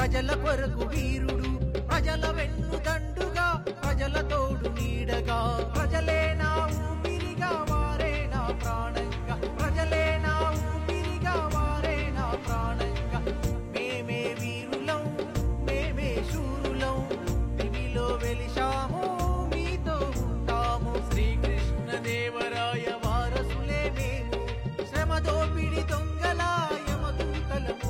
ప్రజల కొరకు వీరుడు ప్రజల వెన్నుదండుగా ప్రజల తోడు నీడగా ప్రజలే నా ఊపిరిగా వారే నా ప్రాణంగా ప్రజలే నా ఊపిరిగా వారే నా ప్రాణంగా మేమే వీరులం మేమే శూరులం దివిలో వెలిశాము మీతో ఉంటాము శ్రీకృష్ణ దేవరాయ వారసులే మేము శ్రమ దోపిడి దొంగల యమదూతలము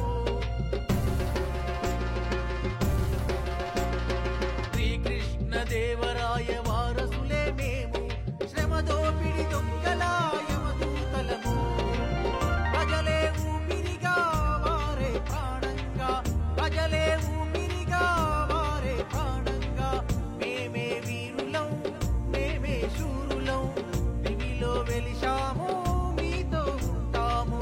శ్రీకృష్ణ దేవరాయ వారసులే మేము శ్రమ దోపిడి దొంగల యమదూతలము ప్రజలే ఊపిరిగా వారే ప్రాణంగా ప్రజలే ఊపిరిగా వారే ప్రాణంగా మేమే వీరులం మేమే శూరులం దివిలో వెలిశాము మీతో ఉంటాము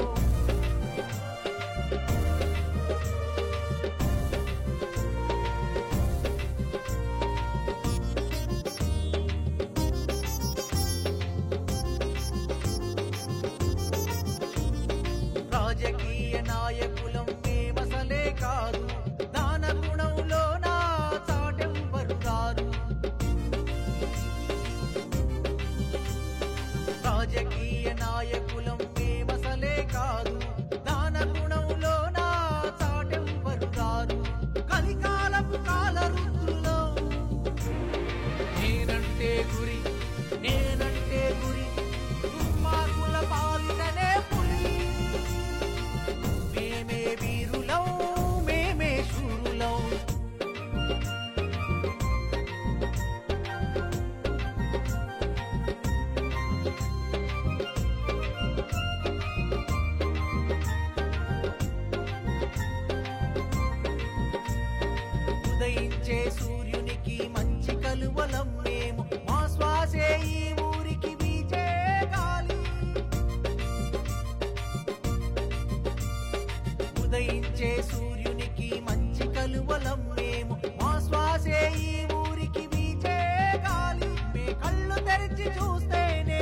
రాజకీయ నాయకులం మేమసలే కాదు దాన గుణంలో నా చాటెవ్వరు రారు రాజకీయ నాయకులం మేమసలే కాదు దాన గుణంలో నా చాటెవ్వరు రారు కలికాలపు కాల రుద్రులో నేనంటే గురి నేనంటే గురి దుర్మార్గుల పాలిటనే పులి మేమే వీరులం మేమే శూరులం ఉదయించే సూర్యునికి మంచి కలువలం మేము మా శ్వాసే ఈ ఊరికి వీచే గాలి ఉదయించే సూర్యునికి మంచి కలువలం మేము మా శ్వాసే ఈ ఊరికి వీచే గాలి మే కళ్ళు తెరిచి చూస్తేనే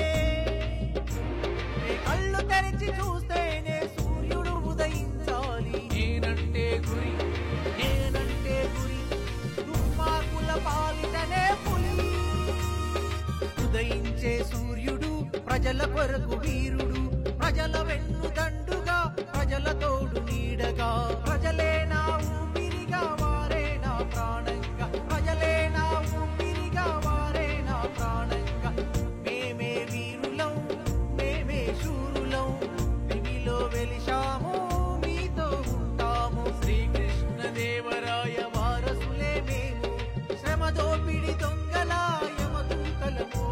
మే కళ్ళు తెరిచి చూస్తేనే సూర్యుడు ఉదయించాలి నేనంటే గురి నేనంటే గురి దుర్మార్గుల పాలిటనే పులి ఉదయించే సూర్యుడు ప్రజల కొరకు వీరుడు ప్రజల వెన్నుదండుగా ప్రజల తోడు నీడగా ప్రజలే నా ఊపిరిగా వారే నా ప్రాణంగా ప్రజలే నా ఊపిరిగా వారే నా ప్రాణంగా మేమే వీరులం మేమే శూరులం దివిలో వెలిశాము మీతో ఉంటాము శ్రీకృష్ణ దేవరాయ వారసులే మేము శ్రమ దోపిడి దొంగల యమదూతలము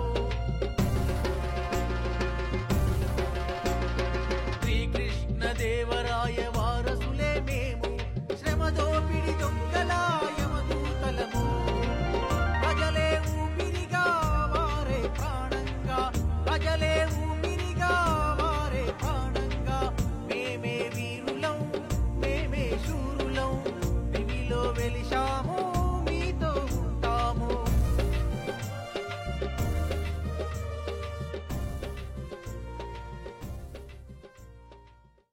శ్రీకృష్ణ దేవరాయ వారసులే మేము శ్రమ దోపిడి దొంగల యమదూతలము ప్రజలే ఊపిరిగా వారే ప్రాణంగా ప్రజలే